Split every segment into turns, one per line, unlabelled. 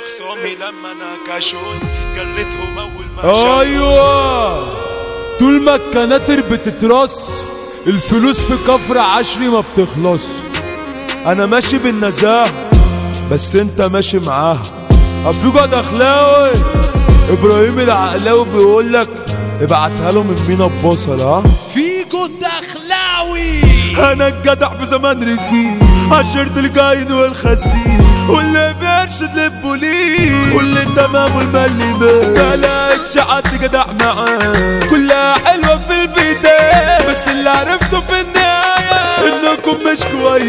خصامي لما نكشوني جلتهم اول ما شافوني
ايوه طول ما الكناتر بتترص الفلوس في كفر عشري ما بتخلص انا ماشي بالنزاهة بس انت ماشي معاها افيجو دخلاوي ابراهيم العقلاوي بيقول لك ابعتها له من مينا ببصل ها
فيجو الدخلاوي
انا الجدع في زمان رجيم عشرت الجاين والخسيس واللي بيرشد للبوليس واللي تمام والملي ما لقيتش حد جدع معاه كلها حلوه في البدايه بس اللي عرفته في النهايه انكم مش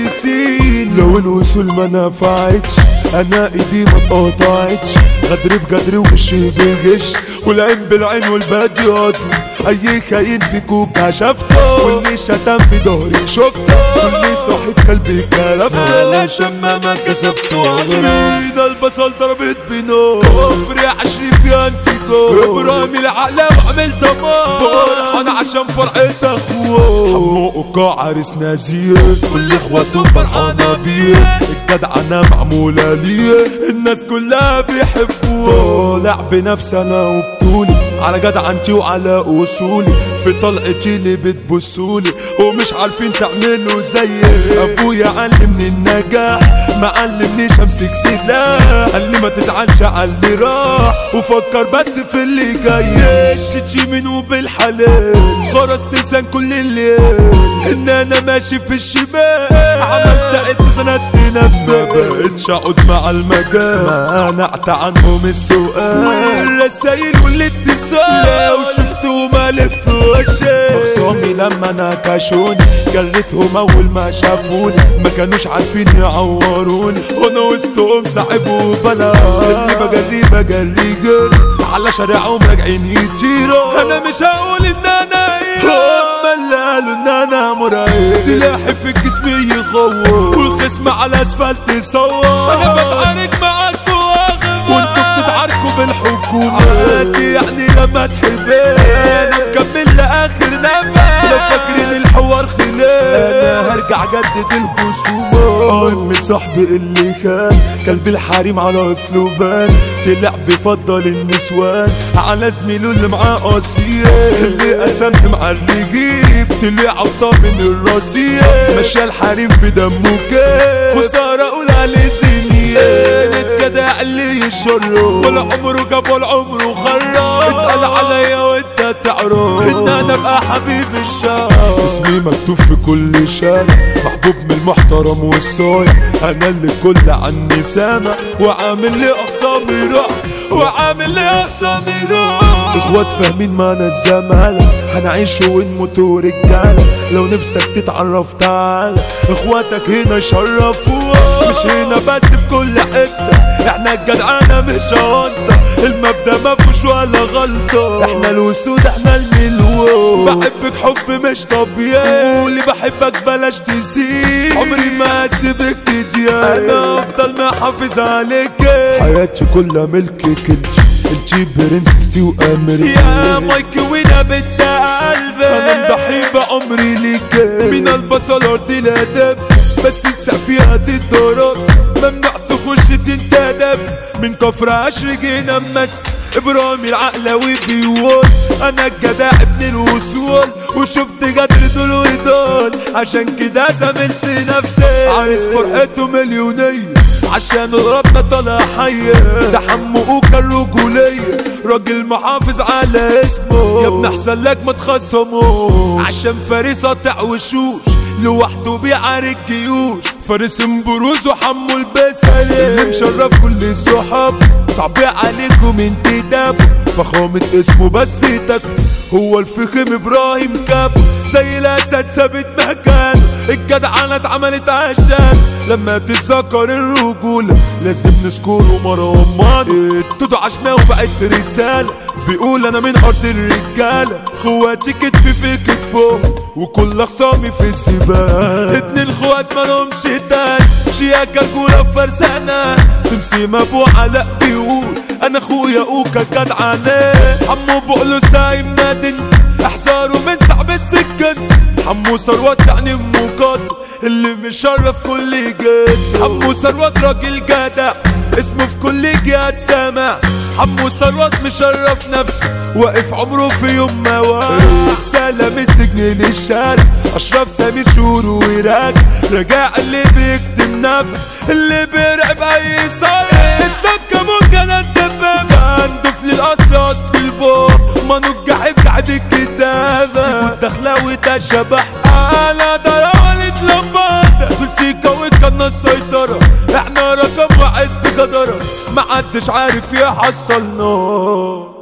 كويسين لو الوصول ما نفعتش انا ايدي ما اتقطعتش غدر بجدر وغش بغش والعين بالعين والبادي اصلا اي خاين فيكم كشفته واللي شتم في ظهري شفته واللي صاحب قلبي كلفته انا شما ما كسبته مين البصل ضربت بنار كفر عشري في انفيكو ابراهيم العقلة وعمل دمار فرحان عشان فرحة اخوه حمو عرس نزيه كل اخواته فرحانة بيه الجدع انا معمولة ليه الناس كلها بيحبوه طالع بنفسي انا وبطولي على جدع انتي وعلى اصولي في طلقتي اللي بتبصولي ومش عارفين تعملوا زيي ابويا علمني النجاح ما علمنيش امسك سلاح قال لي ما تزعلش على اللي راح وفكر بس في اللي جاي اشتي منه بالحلال خرست لسان كل الليل ان انا ماشي في الشمال عملت قد سندت نفسي ما بقتش اقعد مع المجال منعت عنهم السؤال والرسايل والاتصال لو شفتوا ما لف وشي خصامي لما نكشوني جلتهم اول ما شافوني ما كانوش عارفين يعوروني وانا وسطهم صاحب وبلا اللي بجري بجري جري على شارعهم راجعين يطيروا انا مش هقول ان انا ايه هم اللي قالوا ان انا مرعب سلاحي في الجسم يخوف والخصم على اسفلت يصور انا بتعارك معاكوا واغمى وانتوا بتتعاركوا بالحكومة عادي يعني لما تحبني انا مكمل لاخر نفس لو فاكرين الحوار خلاف انا هرجع جدد الخصومة من صاحبي اللي كان كلب الحريم على اسلوبان طلع بفضل النسوان على زميله اللي معاه قصير اللي قسمت مع اللي جيب طلع عطا من الراسية مشى الحريم في دمه كان خسارة اقول عليه سنين الجدع اللي يشره ولا عمره جاب ولا عمره خرج اسأل عليا وانت تعرف ان انا ابقى حبيب الشارع اسمي مكتوب في كل شارع محبوب من المحترم والصايع انا اللي كل عني سامع وعامل لي اقسامي رعب وعامل لي اقسامي رعب اخوات فاهمين معنى الزمالة هنعيش ونموت رجالة لو نفسك تتعرف تعالى اخواتك هنا يشرفوها مش هنا بس في كل حتة احنا الجدعانة مش هونطة المبدأ ما فيهوش ولا غلطة احنا الوسود احنا الملوك بحبك حب مش طبيعي واللي بحبك بلاش تسيب عمري ما هسيبك تضيع انا افضل محافظ عليك حياتي كلها ملكك انت انت برنسستي وامري يا مايك وينا بنت قلبي انا مضحي بعمري ليك من البصل ارض الادب بس السقفية هتتضرب ممنوع تخش تنتدب من كفر عشر جينا مس ابراهيم العقلاوي بيقول انا الجدع ابن الوصول وشفت جدر دول ودول عشان كده زمنت نفسي عايز فرحته مليونية عشان ربنا طالع حي ده حمقوك الرجولية راجل محافظ على اسمه يا ابن احسن لك ما تخصموش عشان فارس قطع وشوش لوحده بيعارك جيوش فارس بروز وحمو البسالي اللي مشرف كل الصحاب صعب عليكم انتداب فخامة اسمه بس تكفي هو الفخم ابراهيم كاب زي الاسد ثابت مكان الجدعنة اتعملت عشان لما تتذكر الرجولة لازم نذكره مروان ماني التودو عشنا وبقت رسالة بيقول انا من ارض الرجالة خواتي كتف في كتفه وكل خصامي في السباق اتنين خوات مالهمش تاني شياكة كورة فرسانة سمسم ابو علاء بيقول انا اخويا اوكا جدعانة عمو بقوله سايم نادن احذره من صعبة سكن حمو ثروت يعني مقدر اللي مشرف كل جد حمو ثروت راجل جدع اسمه في كل جهة سامع حمو ثروت مشرف نفسه واقف عمره في يوم ما وقع سلام السجن للشارع اشرف سمير شهور وراك رجع اللي بيكتم نفس اللي بيرعب اي صايع اسلام كمون كان الدبابة عنده في الاصل اصل البو ما نجح بعد الكتابة والدخلة وتشبح على دراولة لمبادة دول سيكا وكنا السيطرة احنا رقم واحد بجدرة محدش عارف يحصلنا